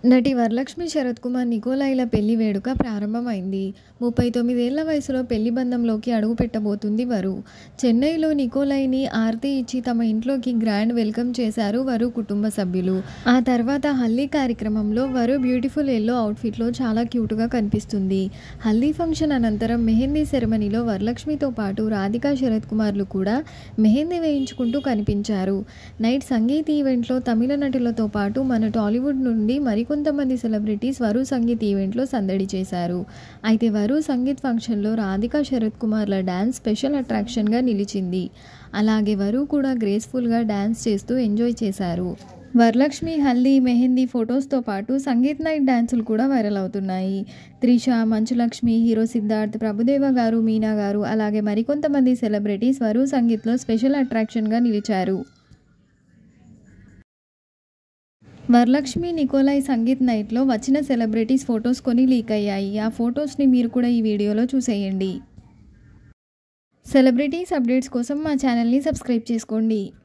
నటి వరలక్ష్మి శరత్ కుమార్ నికోలాయిల పెళ్లి వేడుక ప్రారంభమైంది ముప్పై తొమ్మిదేళ్ల వయసులో పెళ్లి బంధంలోకి అడుగు పెట్టబోతుంది వరు చెన్నైలో నికోలైని ఆర్తి ఇచ్చి తమ ఇంట్లోకి గ్రాండ్ వెల్కమ్ చేశారు వరు కుటుంబ సభ్యులు ఆ తర్వాత హల్దీ కార్యక్రమంలో వరు బ్యూటిఫుల్ ఎల్లో అవుట్ఫిట్లో చాలా క్యూట్గా కనిపిస్తుంది హల్దీ ఫంక్షన్ అనంతరం మెహందీ సెరమనీలో వరలక్ష్మితో పాటు రాధికా శరత్ కుమార్లు కూడా మెహందీ వేయించుకుంటూ కనిపించారు నైట్ సంగీత్ ఈవెంట్లో తమిళ నటులతో పాటు మన టాలీవుడ్ నుండి మరికొంతమంది సెలబ్రిటీస్ వరు సంగీత్ ఈవెంట్లో సందడి చేశారు అయితే వరు సంగీత్ ఫంక్షన్లో రాధికా శరత్ కుమార్ల డ్యాన్స్ స్పెషల్ అట్రాక్షన్గా నిలిచింది అలాగే వరు కూడా గ్రేస్ఫుల్గా డ్యాన్స్ చేస్తూ ఎంజాయ్ చేశారు వరలక్ష్మి హల్దీ మెహందీ ఫొటోస్తో పాటు సంగీత్ నైట్ డ్యాన్సులు కూడా వైరల్ అవుతున్నాయి త్రిష మంచులక్ష్మి హీరో సిద్ధార్థ్ ప్రభుదేవ గారు మీనా గారు అలాగే మరికొంతమంది సెలబ్రిటీస్ వరు సంగీత్లో స్పెషల్ అట్రాక్షన్గా నిలిచారు వరలక్ష్మి నికోలాయ్ సంగీత్ నైట్లో వచ్చిన సెలబ్రిటీస్ ఫొటోస్ కొని లీక్ అయ్యాయి ఆ ఫొటోస్ని మీరు కూడా ఈ వీడియోలో చూసేయండి సెలబ్రిటీస్ అప్డేట్స్ కోసం మా ఛానల్ని సబ్స్క్రైబ్ చేసుకోండి